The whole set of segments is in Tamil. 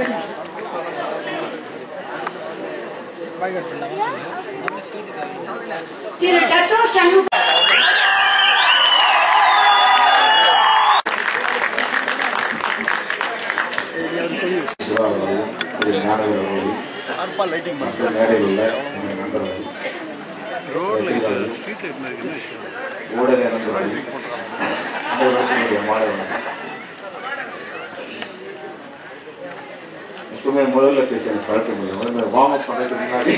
திரு டத்தோ சண்முக சிவா அவர்களும் திரு ஞானவர் அவர்களும் மற்றும் மேடையில் உள்ள எங்கள் நண்பர்கள் ரசிகர்கள், ஊடக நண்பர்கள் அனைவருக்கும் என்னுடைய மாலை வணக்கம் எப்பவுமே முதல்ல பேச எனக்கு பழக்கம் இல்லை முதல்ல வார்ம் அப் பண்ணுறதுக்கு முன்னாடி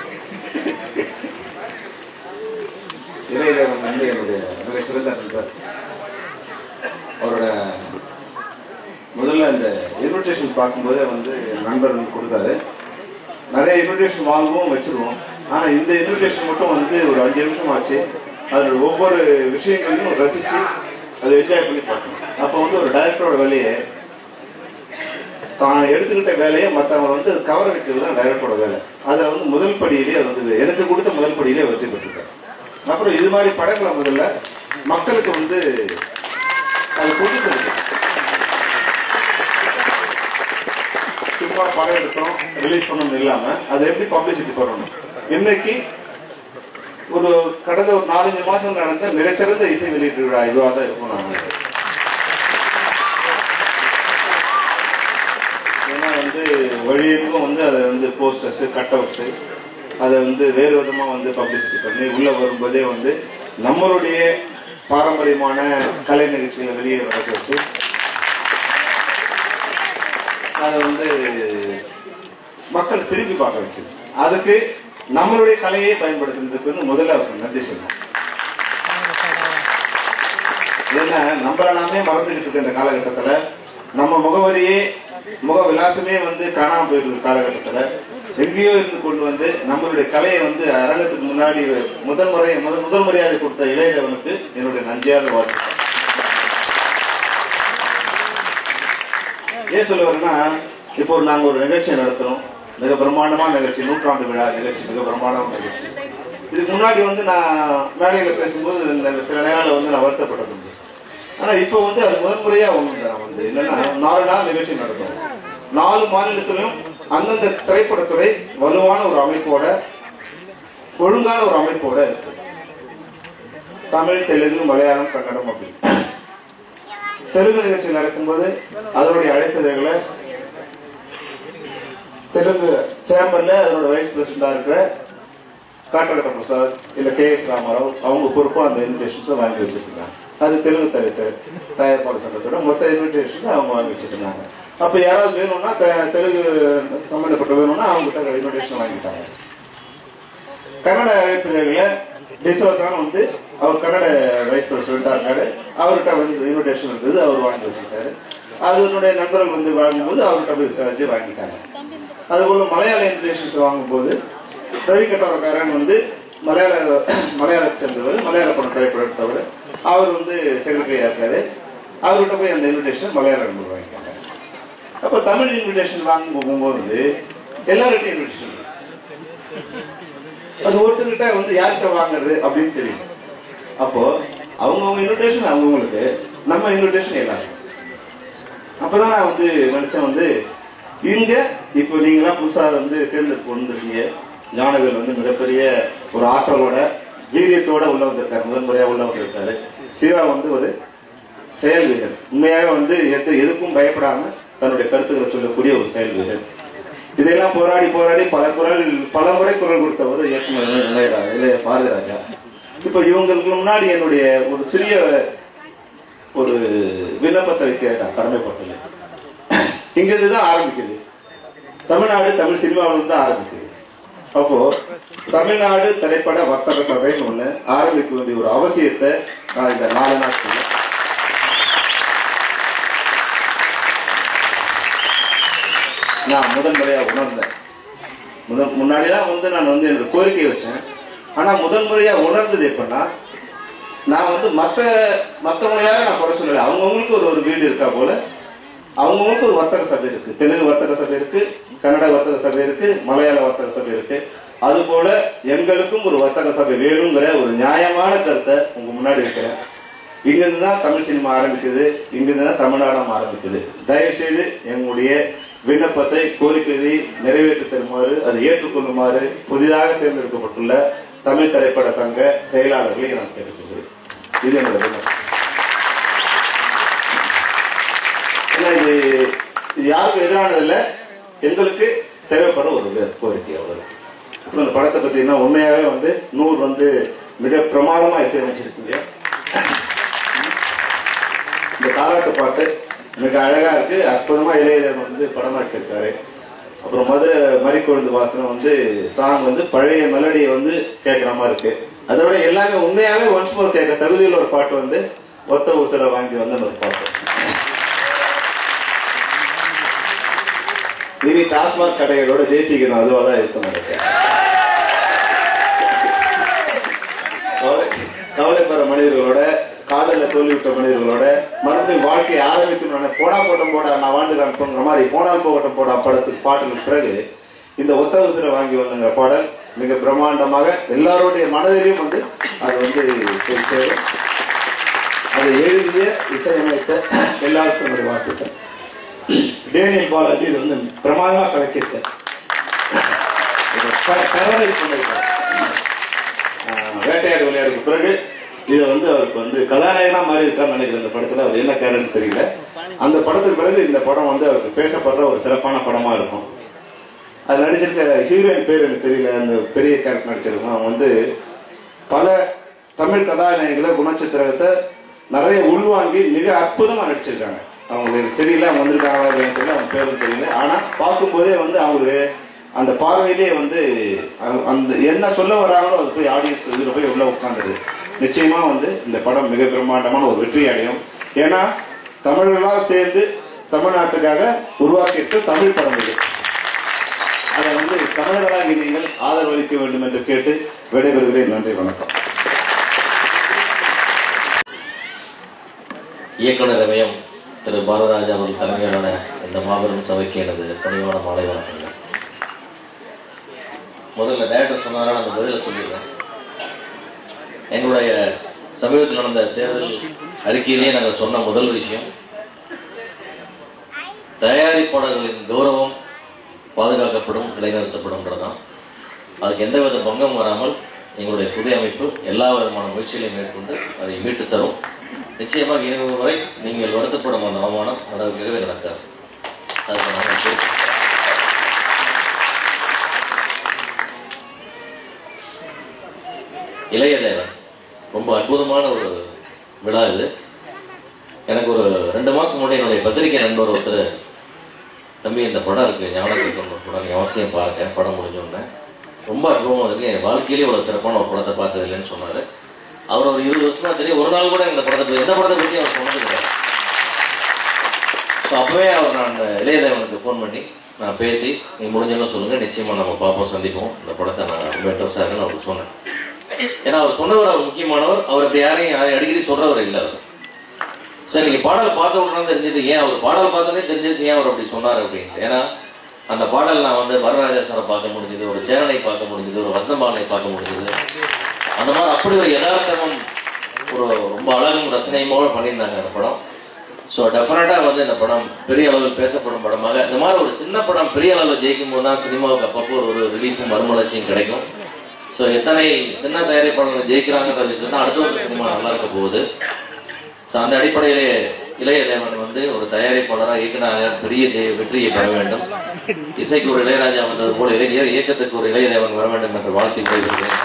இளையதேவன் வந்து என்னுடைய மிக சிறந்த நண்பர் அவரோட முதல்ல இந்த இன்விடேஷன் பார்க்கும்போதே வந்து என் நண்பர் வந்து கொடுத்தாரு நிறைய இன்விடேஷன் வாங்குவோம் வச்சிருவோம் ஆனா இந்த இன்விடேஷன் மட்டும் வந்து ஒரு அஞ்சு நிமிஷம் ஆச்சு அதோட ஒவ்வொரு விஷயங்களையும் ரசிச்சு அதை என்ஜாய் பண்ணி பார்க்கணும் அப்போ வந்து ஒரு டைரக்டரோட வேலையை தான் எடுத்துக்கிட்ட வேலையை மற்றவங்க வந்து கவர வைக்கிறது தான் டைரக்டரோட வேலை அதில் வந்து முதல் படியிலே அது வந்து எனக்கு கொடுத்த முதல் படியிலே வெற்றி பெற்றுட்டார் அப்புறம் இது மாதிரி படங்களை முதல்ல மக்களுக்கு வந்து அது கொண்டு செலுத்தணும் சும்மா படம் எடுத்தோம் ரிலீஸ் பண்ணணும் இல்லாம அதை எப்படி பப்ளிசிட்டி பண்ணணும் இன்னைக்கு ஒரு கடந்த ஒரு நாலஞ்சு மாசம் நடந்த மிகச்சிறந்த இசை வெளியீட்டு விழா இதுவாக தான் இருக்கும் நான் நினைக்கிறேன். ஏன்னா வந்து வழியெங்கும் வந்து அதை வந்து போஸ்டர்ஸ் கட் அவுட்ஸ் அதை வந்து வேறு விதமா வந்து பப்ளிசிட்டி பண்ணி உள்ள வரும்போதே வந்து நம்மளுடைய பாரம்பரியமான கலை நிகழ்ச்சிகளை வெளியே வர வச்சு அதை வந்து மக்கள் திருப்பி பார்க்க வச்சது அதுக்கு நம்மளுடைய கலையை பயன்படுத்துறதுக்கு வந்து முதல்ல அவருக்கு நன்றி சொல்லணும் ஏன்னா நம்மள நாமே மறந்துகிட்டு இருக்க இந்த காலகட்டத்துல நம்ம முகவரியே முக விலாசமே வந்து காணாம போயிருக்க காலகட்டத்துல எங்கேயோ இருந்து கொண்டு வந்து நம்மளுடைய கலையை வந்து அரங்கத்துக்கு முன்னாடி முதல் முறை முதல் முதல் மரியாதை கொடுத்த இளையதவனுக்கு என்னுடைய நன்றியான வாழ்த்து ஏன் சொல்ல வரேன்னா இப்போ நாங்க ஒரு நிகழ்ச்சி நடத்துறோம் மிக பிரம்மாண்டமான நிகழ்ச்சி நூற்றாண்டு விழா நிகழ்ச்சி மிக பிரம்மாண்டமான நிகழ்ச்சி இதுக்கு முன்னாடி வந்து நான் மேடையில பேசும்போது இந்த சில நேரங்களில் வந்து நான் வருத்தப்பட்டது உண்டு ஆனா இப்போ வந்து அது முதன்முறையா ஒண்ணு நான் வந்து என்னன்னா நாலு நாள் நிகழ்ச்சி நடத்தும் நாலு மாநிலத்திலும் அந்தந்த திரைப்படத்துறை வலுவான ஒரு அமைப்போட ஒழுங்கான ஒரு அமைப்போட இருக்கு தமிழ் தெலுங்கு மலையாளம் கன்னடம் அப்படின்னு தெலுங்கு நிகழ்ச்சி நடக்கும்போது அதனுடைய அழைப்பிதழ்களை தெலுங்கு சேம்பர்ல அதனோட வைஸ் பிரசிடண்டா இருக்கிற காட்டகட்ட பிரசாத் இல்ல கே எஸ் ராமாராவ் அவங்க பொறுப்பா அந்த இன்விடேஷன்ஸ் வாங்கி வச்சிருக்காங்க அது தெலுங்கு தயாரித்த தயாரிப்பாளர் சங்கத்தோட மொத்த இன்விடேஷன் அவங்க வாங்கி வச்சிருக்காங்க அப்ப யாராவது வேணும்னா தெ- தெலுங்கு சம்பந்தப்பட்ட வேணும்னா அவங்க கிட்ட இன்விடேஷன் வாங்கிட்டாங்க கன்னட அழைப்பிதழ்ல டிசோசான் வந்து அவர் கன்னட வைஸ் பிரசிடண்டா இருக்காரு அவர்கிட்ட வந்து இன்விடேஷன் இருக்குது அவர் வாங்கி வச்சுட்டாரு அதனுடைய நண்பர்கள் வந்து வாங்கும்போது அவர்கிட்ட போய் விசாரிச்சு வாங்கிட்டாங்க அதுபோல மலையாள இன்விடேஷன்ஸ் வாங்கும்போது ரவி கட்டோரக்காரன் வந்து மலையாள மலையாளத்தை சேர்ந்தவர் மலையாள படம் திரைப்படம் எடுத்தவர் அவர் வந்து செக்ரட்டரியா இருக்காரு அவர்கிட்ட போய் அந்த இன்விடேஷன் மலையாள நண்பர் வாங்கிட்டாங்க அப்ப தமிழ் இன்விடேஷன் வாங்க போகும்போது எல்லார்கிட்டையும் இன்விடேஷன் அது ஒருத்தர்கிட்ட வந்து யார்கிட்ட வாங்குறது அப்படின்னு தெரியும் அப்போ அவங்கவுங்க இன்விடேஷன் அவங்கவுங்களுக்கு நம்ம இன்விடேஷன் எல்லாரும் அப்பதான் நான் வந்து நினைச்சேன் வந்து இங்க இப்போ நீங்களாம் புதுசா வந்து தேர்ந்தெடுப்பு வந்திருக்கீங்க ஞானவேல் வந்து மிகப்பெரிய ஒரு ஆற்றலோட வீரியத்தோட உள்ள வந்திருக்காரு முதன்முறையா உள்ள வந்திருக்காரு சிவா வந்து ஒரு செயல் வீரர் உண்மையாவே வந்து எந்த எதுக்கும் பயப்படாம தன்னுடைய கருத்துக்களை சொல்லக்கூடிய ஒரு செயல் வீரர் இதெல்லாம் போராடி போராடி பல குரல் பல முறை குரல் கொடுத்தவர் இயக்குனர் இளையரா- இளைய பாரதிராஜா இப்ப இவங்களுக்கு முன்னாடி என்னுடைய ஒரு சிறிய ஒரு விண்ணப்பத்தை வைக்க நான் கடமைப்பட்டுள்ளேன் இங்கிருந்து தான் ஆரம்பிக்குது தமிழ்நாடு தமிழ் சினிமாவிலிருந்து தான் ஆரம்பிக்குது அப்போ தமிழ்நாடு திரைப்பட வர்த்தக சபைன்னு ஒண்ணு ஆரம்பிக்க வேண்டிய ஒரு அவசியத்தை நான் இந்த நாலு நாட்கள் நான் முதல் முறையா உணர்ந்தேன் முதல் முன்னாடிலாம் வந்து நான் வந்து என்னோட கோரிக்கை வச்சேன் ஆனா முதல் முறையா உணர்ந்தது எப்படின்னா நான் வந்து மத்த மத்தவங்களையாக நான் குறை சொல்லல அவங்கவுங்களுக்கு ஒரு ஒரு வீடு இருக்கா போல அவங்கவுங்களுக்கு ஒரு வர்த்தக சபை இருக்கு தெலுங்கு வர்த்தக சபை இருக்கு கன்னட வர்த்தக சபை இருக்கு மலையாள வர்த்தக சபை இருக்கு அது போல எங்களுக்கும் ஒரு வர்த்தக சபை வேணுங்கிற ஒரு நியாயமான கருத்தை உங்க முன்னாடி வைக்கிறேன் இங்கிருந்து தான் தமிழ் சினிமா ஆரம்பிக்குது இங்கிருந்து தான் தமிழ்நாடம் ஆரம்பிக்குது தயவு செய்து எங்களுடைய விண்ணப்பத்தை கோரிக்கையை நிறைவேற்றி தருமாறு அதை ஏற்றுக்கொள்ளுமாறு புதிதாக தேர்ந்தெடுக்கப்பட்டுள்ள தமிழ் திரைப்பட சங்க செயலாளர்களை நான் கேட்டுக்கொள்கிறேன் இது என்னோட விண்ணப்பம் ஏன்னா இது இது யாருக்கும் எதிரானதில்ல எங்களுக்கு தேவைப்படுற ஒரு கோரிக்கை அவ்வளவு அப்புறம் இந்த படத்தை பத்தீங்கன்னா உண்மையாவே வந்து நூறு வந்து மிக பிரமாதமா இசையமைச்சிருக்கீங்க இந்த தாலாட்டு பாட்டு மிக அழகா இருக்கு அற்புதமா இளையதன் வந்து படமாக்கியிருக்காரு அப்புறம் மதுரை மறிக்கொழுந்து வாசனை வந்து சாங் வந்து பழைய மெலடியை வந்து கேட்குற மாதிரி இருக்கு அதோட எல்லாமே உண்மையாவே ஒன்ஸ் மோர் கேட்க தகுதியில் ஒரு பாட்டு வந்து ஒத்த உசுரை வாங்கி வந்த ஒரு பாட்டு இனி டாஸ்மாக் கடைகளோட தேசிகனம் அதுவா தான் இருக்கும் நினைக்கிறேன் கவலை கவலைப்படுற மனிதர்களோட காதல்ல தோல்விவிட்ட மனிதர்களோட மறுபடியும் வாழ்க்கையை ஆரம்பிக்கணும் போடா போட்டம் போடா நான் வாழ்ந்து காமிப்போங்கிற மாதிரி போனால் போகட்டும் போடா படத்துக்கு பாட்டுக்கு பிறகு இந்த ஒத்த உசுரை வாங்கி வந்தங்க பாடல் மிக பிரம்மாண்டமாக எல்லாருடைய மனதிலையும் வந்து அது வந்து போய் சேரும் அதை எழுதிய இசையமைத்த எல்லாருக்கும் என்னுடைய வாழ்த்துக்கள் டேனியல் பாலாஜி இது வந்து பிரமாதமா கலக்கியிருக்கார் இதை க- கரவறை பண்ணியிருக்கார் ஆஹ் வேட்டையாடு விளையாடுக்கு பிறகு இதை வந்து அவருக்கு வந்து கதாநாயகனா மாறி இருக்கான்னு நினைக்கிறேன் இந்த படத்துல அவர் என்ன கேரக்டர் தெரியல அந்த படத்துக்கு பிறகு இந்த படம் வந்து அவருக்கு பேசப்படுற ஒரு சிறப்பான படமா இருக்கும் அது நடிச்சிருக்க ஹீரோயின் பேர் எனக்கு தெரியல அந்த பெரிய கேரக்டர் நடிச்சிருக்கோம் அவன் வந்து பல தமிழ் கதாநாயகங்களை குணச்சித்திரத்தை நிறைய உள்வாங்கி மிக அற்புதமா நடிச்சிருக்காங்க அவங்களுக்கு தெரியல அவங்க வந்திருக்காங்களா இல்லையான்னு தெரியல அவங்க பேரும் தெரியல ஆனா பார்க்கும்போதே வந்து அவங்களுக்கு அந்த பார்வையிலே வந்து அந்த- அந்த என்ன சொல்ல வராங்களோ அது போய் ஆடியன்ஸ் இதுல போய் உள்ள உட்காந்துருது நிச்சயமா வந்து இந்த படம் மிக பிரம்மாண்டமான ஒரு வெற்றி அடையும் ஏன்னா தமிழர்களாக சேர்ந்து தமிழ்நாட்டுக்காக உருவாக்கிட்டு தமிழ் படம் இது அதை வந்து தமிழர்களாகி நீங்கள் ஆதரவளிக்க வேண்டும் என்று கேட்டு விடைபெறுகிறேன் நன்றி வணக்கம் இயக்குனர் ரமயம் திரு பாலராஜ் அவர்கள் தலைமையிலான இந்த மாபெரும் சபைக்கு எனது பணிவான மாலை வணக்கங்கள் முதல்ல டேரக்டர் சொன்னாரா அந்த பதில சொல்லிடுறேன் எங்களுடைய சமீபத்தில் நடந்த தேர்தல் அறிக்கையிலேயே நாங்கள் சொன்ன முதல் விஷயம் தயாரிப்பாளர்களின் கௌரவம் பாதுகாக்கப்படும் நிலைநிறுத்தப்படும்ன்றதுதான் அதுக்கு எந்தவித பங்கம் வராமல் எங்களுடைய புதிய அமைப்பு எல்லா விதமான முயற்சிகளையும் மேற்கொண்டு அதை மீட்டு தரும் நிச்சயமாக இனிமே வரை நீங்கள் வருத்தப்படும் அந்த அவமானம் நடக்கவே நடக்காது அதுக்கு நாங்கள் பொறுப்பு. இளைய தேவன் ரொம்ப அற்புதமான ஒரு விழா இது எனக்கு ஒரு ரெண்டு மாசம் முன்னாடி என்னுடைய பத்திரிகை நண்பர் ஒருத்தர் தம்பி இந்த படம் இருக்கு ஞாபகம் ஒரு படம் நீ அவசியம் பாருங்க படம் முடிஞ்ச உடனே ரொம்ப அற்புதமா இருக்கு என் வாழ்க்கையிலே இவ்வளவு சிறப்பான ஒரு படத்தை பார்த்தது இல்லைன்னு சொன்னாரு அவர் ஒரு இருபது வருஷமா தெரியும் ஒரு நாள் கூட இந்த படத்தை பத்தி எந்த படத்தை பத்தி அவர் சொன்னது கிடையாது ஸோ அப்பவே அவர் நான் அந்த இளையதேவனுக்கு ஃபோன் பண்ணி நான் பேசி நீ முடிஞ்சவங்க சொல்லுங்க நிச்சயமா நம்ம பார்ப்போம் சந்திப்போம் இந்த படத்தை நான் ரொம்ப இன்ட்ரெஸ்டாக இருக்குன்னு அவருக்கு சொன்னேன் ஏன்னா அவர் சொன்னவர் அவர் முக்கியமானவர் அவர் அப்படி யாரையும் யாரையும் அடிக்கடி சொல்றவர் இல்லை அவர் ஸோ நீங்க பாடல் பார்த்த உடனே தெரிஞ்சது ஏன் அவர் பாடல் பார்த்தோன்னே தெரிஞ்சிச்சு ஏன் அவர் அப்படி சொன்னார் அப்படின்ட்டு ஏன்னா அந்த பாடல் நான் வந்து வரராஜா சாரை பார்க்க முடிஞ்சது ஒரு சேரனை பார்க்க முடிஞ்சது ஒரு வர்த்தமானை பார்க்க முடிஞ்சது அந்த மாதிரி அப்படி ஒரு யதார்த்தமும் ஒரு ரொம்ப அழகும் ரசனையுமோட பண்ணியிருந்தாங்க அந்த படம் ஸோ டெஃபினட்டாக வந்து இந்த படம் பெரிய அளவில் பேசப்படும் படமாக இந்த மாதிரி ஒரு சின்ன படம் பெரிய அளவில் ஜெயிக்கும் போது தான் சினிமாவுக்கு அப்பப்போ ஒரு ரிலீஃபும் மறுமலர்ச்சியும் கிடைக்கும் ஸோ எத்தனை சின்ன தயாரிப்பாளர்கள் ஜெயிக்கிறாங்கன்றத வச்சு தான் அடுத்த வருஷம் சினிமா நல்லா இருக்க போகுது ஸோ அந்த அடிப்படையிலே இளைய தேவன் வந்து ஒரு தயாரிப்பாளராக இயக்குனராக பெரிய ஜெய- வெற்றியை பெற வேண்டும் இசைக்கு ஒரு இளையராஜா வந்தது போல இளைய இயக்கத்துக்கு ஒரு இளைய தேவன் வர வேண்டும் என்று வாழ்த்தி விடைபெறுகிறேன்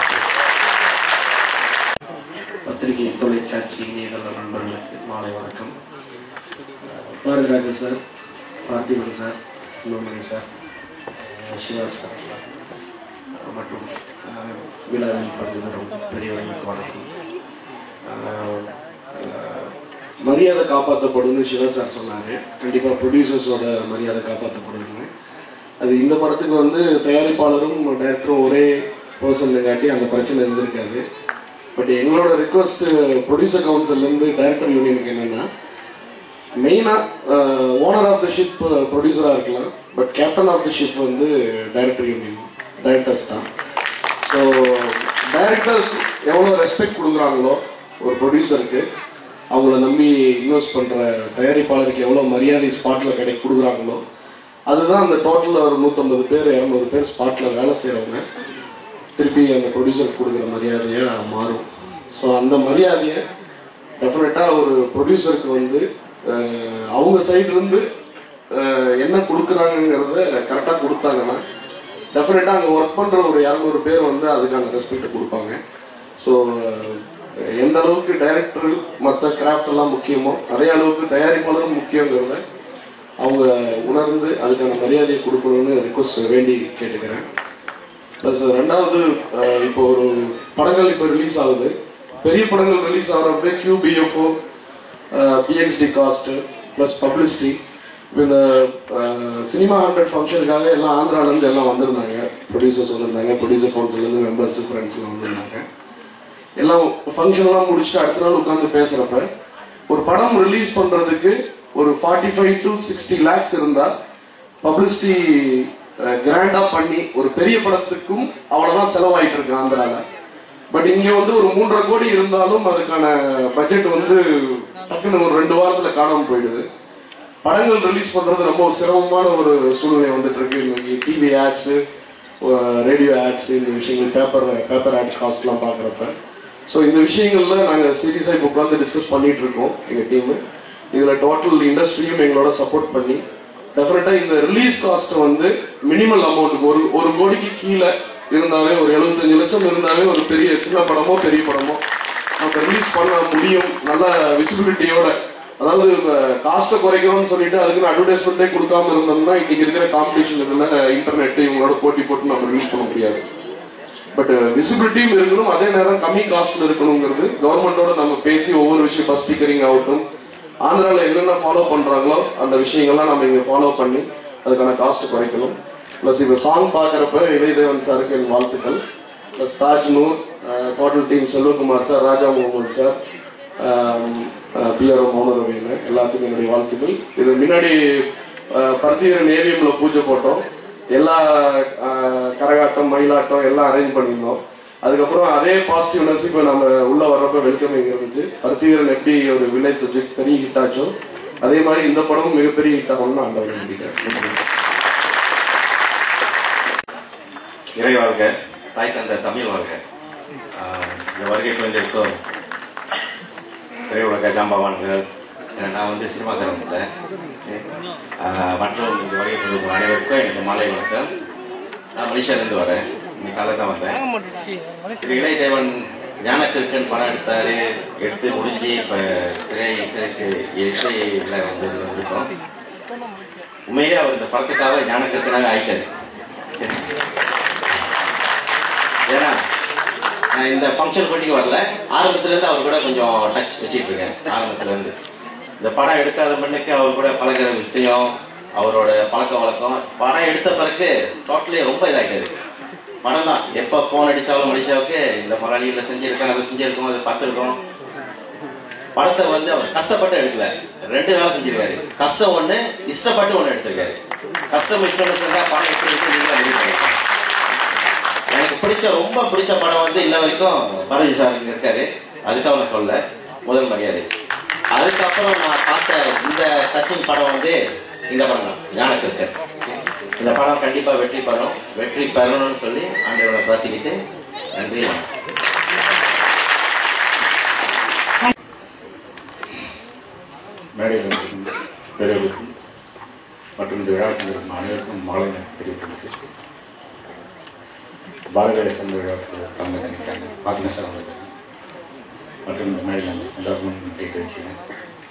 பத்திரிகை தொலைக்காட்சி இணையதள நண்பர்களுக்கு மாலை வணக்கம் Bharathirajan sir Parthiban sir Selvamani sir அஹ் சிவா சார் மற்றும் அஹ், விழாவில் பங்கு பெறும் பெரியவர்களுக்கு வணக்கம் அஹ், அஹ், மரியாதை காப்பாற்றப்படும்னு சிவா சார் சொன்னாரு கண்டிப்பாக ப்ரொடியூசர்ஸோட மரியாதை காப்பாற்றப்படும்னு அது இந்த படத்துக்கு வந்து தயாரிப்பாளரும் டைரக்டரும் ஒரே பர்சன் காட்டி அந்த பிரச்சனை இருந்திருக்காது பட் எங்களோட ரிக்வஸ்ட் ப்ரொடியூசர் கவுன்சில்லேருந்து டைரக்டர் யூனியனுக்கு என்னன்னா மெயினாக ஓனர் ஆஃப் த ஷிப் ப்ரொடியூசராக இருக்கலாம் but captain of the ship வந்து டைரக்டர் யூனியன் டைரக்டர்ஸ் தான் ஸோ டைரக்டர்ஸ் எவ்வளோ ரெஸ்பெக்ட் கொடுக்குறாங்களோ ஒரு ப்ரொடியூசருக்கு அவங்கள நம்பி இன்வெஸ்ட் பண்ணுற தயாரிப்பாளருக்கு எவ்வளோ மரியாதை ஸ்பாட்டில் கிடை கொடுக்குறாங்களோ அதுதான் அந்த டோட்டலில் ஒரு நூற்றம்பது பேர் இரநூறு பேர் ஸ்பாட்டில் வேலை செய்கிறவங்க திருப்பி அந்த ப்ரொடியூசர் கொடுக்குற மரியாதையாக மாறும் ஸோ அந்த மரியாதையை டெஃபினட்டாக ஒரு ப்ரொடியூசருக்கு வந்து அஹ், அவங்க சைட்லேருந்து என்ன கொடுக்குறாங்கங்கிறத கரெக்டாக கொடுத்தாங்கன்னா டெஃபினட்டாக அங்கே ஒர்க் பண்ணுற ஒரு இரநூறு பேர் வந்து அதுக்கான ரெஸ்பெக்ட் கொடுப்பாங்க ஸோ எந்த அளவுக்கு டைரக்டர் மற்ற கிராஃப்ட் எல்லாம் முக்கியமோ அதே அளவுக்கு தயாரிப்பாளரும் முக்கியங்கிறத அவங்க உணர்ந்து அதுக்கான மரியாதையை கொடுக்கணும்னு ரிக்வஸ்ட் வேண்டி கேட்டுக்கிறேன் ப்ளஸ் ரெண்டாவது அஹ், இப்போ ஒரு படங்கள் இப்போ ரிலீஸ் ஆகுது பெரிய படங்கள் ரிலீஸ் ஆகிறப்ப Qube UFO PXD cost plus publicity இப்போ இந்த சினிமா ஹண்ட்ரட் ஃபங்க்ஷனுக்காக எல்லாம் ஆந்திராலேருந்து எல்லாம் வந்திருந்தாங்க ப்ரொடியூசர்ஸ் வந்திருந்தாங்க ப்ரொடியூசர் கவுன்சிலேருந்து மெம்பர்ஸ் ஃப்ரெண்ட்ஸ்லாம் வந்திருந்தாங்க எல்லாம் ஃபங்க்ஷன்லாம் முடிச்சுட்டு அடுத்த நாள் உட்காந்து பேசுறப்ப ஒரு படம் ரிலீஸ் பண்றதுக்கு ஒரு forty five to sixty lakhs இருந்தா பப்ளிசிட்டி கிராண்டா பண்ணி ஒரு பெரிய படத்துக்கும் அவ்வளவுதான் செலவாயிட்டு இருக்கு ஆந்திரால பட் இங்க வந்து ஒரு மூன்றரை கோடி இருந்தாலும் அதுக்கான பட்ஜெட் வந்து டக்குன்னு ஒரு ரெண்டு வாரத்துல காணாம போயிடுது படங்கள் ரிலீஸ் பண்றது ரொம்ப சிரமமான ஒரு சூழ்நிலை வந்துட்டு இருக்கு இன்னைக்கு டிவி ஆட்ஸ் ரேடியோ ஆட்ஸ் இந்த விஷயங்கள் பேப்பர் பேப்பர் ஆட் காஸ்ட்லாம் பார்க்குறப்ப ஸோ இந்த விஷயங்கள்ல நாங்கள் சீரியஸாக இப்போ உட்காந்து டிஸ்கஸ் பண்ணிட்டு இருக்கோம் எங்கள் டீமு இதில் டோட்டல் இண்டஸ்ட்ரியும் எங்களோட சப்போர்ட் பண்ணி டெஃபினட்டாக இந்த ரிலீஸ் காஸ்ட்டை வந்து மினிமல் அமௌண்ட்டுக்கு ஒரு ஒரு கோடிக்கு கீழே இருந்தாலே ஒரு எழுபத்தஞ்சு லட்சம் இருந்தாலே ஒரு பெரிய சின்ன படமோ பெரிய படமோ நம்ம ரிலீஸ் பண்ண முடியும் நல்ல விசிபிலிட்டியோட அதாவது காஸ்ட்டை குறைக்கணும்னு சொல்லிட்டு அதுக்கு அட்வர்டைஸ்மெண்ட்டே கொடுக்காம இருந்தோம்னா இன்னைக்கு இருக்கிற காம்படிஷன் இதுல இன்டர்நெட் இவங்களோட போட்டி போட்டு நம்ம ரிலீஸ் பண்ண முடியாது பட் விசிபிலிட்டியும் இருக்கணும் அதே நேரம் கம்மி காஸ்ட்ல இருக்கணுங்கிறது கவர்மெண்டோட நம்ம பேசி ஒவ்வொரு விஷயம் பஸ் ஸ்டிக்கரிங் ஆகட்டும் ஆந்திரால என்னென்ன ஃபாலோ பண்றாங்களோ அந்த விஷயங்கள்லாம் நம்ம இங்க ஃபாலோ பண்ணி அதுக்கான காஸ்ட் குறைக்கணும் பிளஸ் இந்த சாங் பாக்குறப்ப இளையதேவன் சாருக்கு என் வாழ்த்துக்கள் plus Taj Noor total team Selvakumar sir Raja Mohammed sir PRO மௌனரவின்னு எல்லாத்துக்கும் என்னுடைய வாழ்த்துக்கள் இது முன்னாடி பருத்திவீரன் ஏவிஎம்ல பூஜை போட்டோம் எல்லா அஹ், கரகாட்டம் மயிலாட்டம் எல்லாம் அரேஞ்ச் பண்ணியிருந்தோம் அதுக்கப்புறம் அதே பாசிட்டிவ்னஸ் இப்போ நம்ம உள்ள வர்றப்ப வெல்கமிங் இருந்துச்சு பருத்திவீரன் எப்படி ஒரு வில்லேஜ் சப்ஜெக்ட் பெரிய ஹிட் ஆச்சோ அதே மாதிரி இந்த படமும் மிகப்பெரிய ஹிட் ஆகும்னு ஆண்டவர் நம்பிக்கிறேன் இறை வாழ்க தாய் தந்த தமிழ் வாழ்க ஆஹ் இந்த வருகை புரிந்திருக்கும் திரையுலக ஜாம்பவான்கள் ஏன்னா நான் வந்து சினிமாக்காரன் இல்லை ஆஹ் மற்றும் இந்த வருகை புரிந்திருக்கும் அனைவருக்கும் எனக்கு மாலை வணக்கம் நான் மலேசியாவிலிருந்து வரேன் இன்னைக்கு காலை தான் வந்தேன் திரு இளையதேவன் ஞானக்கிருக்கன் படம் எடுத்தாரு எடுத்து முடிஞ்சு இப்ப திரை இசைக்கு இசையில வந்து வந்திருக்கோம் உண்மையிலே அவர் இந்த படத்துக்காக ஞானக்கிருக்கனாக ஆயிட்டாரு ஏன்னா நான் இந்த ஃபங்க்ஷன் போட்டிக்கு வரல ஆரம்பத்துல இருந்து அவர் கூட கொஞ்சம் டச் வச்சுட்டு இருக்கேன் ஆரம்பத்துல இருந்து இந்த படம் எடுக்காத மண்ணுக்கு அவர் கூட பழகுற விஷயம் அவரோட பழக்க வழக்கம் படம் எடுத்த பிறகு டோட்டலி ரொம்ப இதாகிட்டாரு படம் தான் எப்ப போன் அடிச்சாலும் மனுஷாவுக்கு இந்த படம் நீ இதை செஞ்சிருக்கேன் அதை செஞ்சிருக்கோம் அதை பார்த்துருக்கோம் படத்தை வந்து அவர் கஷ்டப்பட்டு எடுக்கல ரெண்டு வேலை செஞ்சிருக்காரு கஷ்டம் ஒண்ணு இஷ்டப்பட்டு ஒண்ணு எடுத்திருக்காரு கஷ்டம் இஷ்டம் இருந்தா படம் எப்படி இருக்கு நீங்க ready பண்ணிக்கலாம். எனக்கு பிடிச்ச ரொம்ப பிடிச்ச படம் வந்து இன்ன வரைக்கும் பாரதி சார் இங்க இருக்காரு அதுக்காக நான் சொல்ல முதல் மரியாதை அதுக்கப்புறம் நான் பார்த்த இந்த டச்சிங் படம் வந்து இந்த படம் தான் ஞானக்கிருக்கர் இந்த படம் கண்டிப்பா வெற்றி பெறும் வெற்றி பெறணும்னு சொல்லி ஆண்டவனை பிரார்த்திக்கிட்டு நன்றி வணக்கம் மேடையில் இருக்கும் பெரியவர்களுக்கும் மற்றும் இந்த விழாவில் இருக்கும் அனைவருக்கும் மாலை தெரிவித்துள்ளது பாரதிய சங்க விழாவுக்கு கலந்து நினைக்கிறாங்க பாத்திமா சார் அவங்களுக்கு மற்றும் இந்த மேடையில் எல்லாருக்கும் நன்றி தெரிவிச்சுக்கிறேன்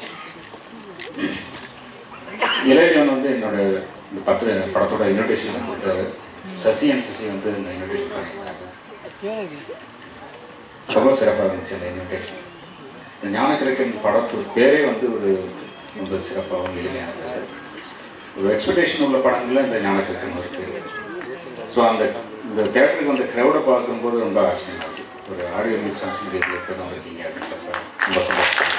இளையவன் வந்து என்னோட இந்த பத்து படத்தோட இன்விடேஷன் கொடுத்தாரு சசி அண்ட் சசி வந்து இந்த இன்விடேஷன் பண்ணியிருந்தாங்க ரொம்ப சிறப்பாக இருந்துச்சு அந்த இன்விடேஷன் இந்த ஞானக்கிழக்கன் படத்து பேரே வந்து ஒரு ரொம்ப சிறப்பாகவும் எளிமையானது ஒரு எக்ஸ்பெக்டேஷன் உள்ள படங்கள்ல இந்த ஞானக்கிழக்கன் ஒரு பேர் ஸோ அந்த இந்த தேட்டருக்கு அந்த க்ரௌடை பார்க்கும்போது ரொம்ப ஆச்சரியமா இருக்கு ஒரு ஆடியோ ரிலீஸ் ஃபங்க்ஷன் இவ்வளோ பேர் வந்திருக்கீங்க அப்படின்றப்ப ரொம்ப சந்தோஷம்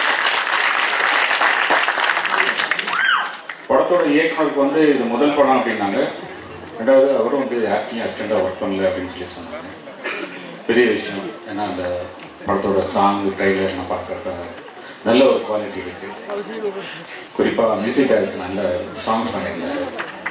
படத்தோட இயக்குனருக்கு வந்து இது முதல் படம் அப்படின்னாங்க ரெண்டாவது அவரும் வந்து ஆக்டிங் அசிஸ்டண்டாக ஒர்க் பண்ணல அப்படின்னு சொல்லி சொன்னாங்க பெரிய விஷயம் ஏன்னா அந்த படத்தோட சாங் ட்ரைலர் நான் பார்க்குறப்ப நல்ல ஒரு குவாலிட்டி இருக்கு குறிப்பாக மியூசிக் டைரக்டர் நல்ல சாங்ஸ் பண்ணியிருந்தாரு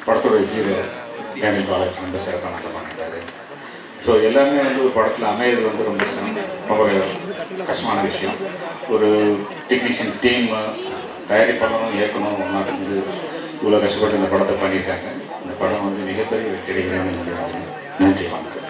படத்தோட ஹீரோ டேனியல் பாலாஜி ரொம்ப சிறப்பாக நல்லா பண்ணிட்டாரு ஸோ எல்லாமே வந்து ஒரு படத்தில் அமையிறது வந்து ரொம்ப சிரமம், ரொம்ப கஷ்டமான விஷயம் ஒரு டெக்னீஷியன் டீம் தயாரிப்பாளரும் இயக்கணும் ஒன்றா இருந்து இவ்வளோ கஷ்டப்பட்டு இந்த படத்தை பண்ணியிருக்காங்க இந்த படம் வந்து மிகப்பெரிய வெற்றி அடைகிறேன்னு நன்றி வணக்கம்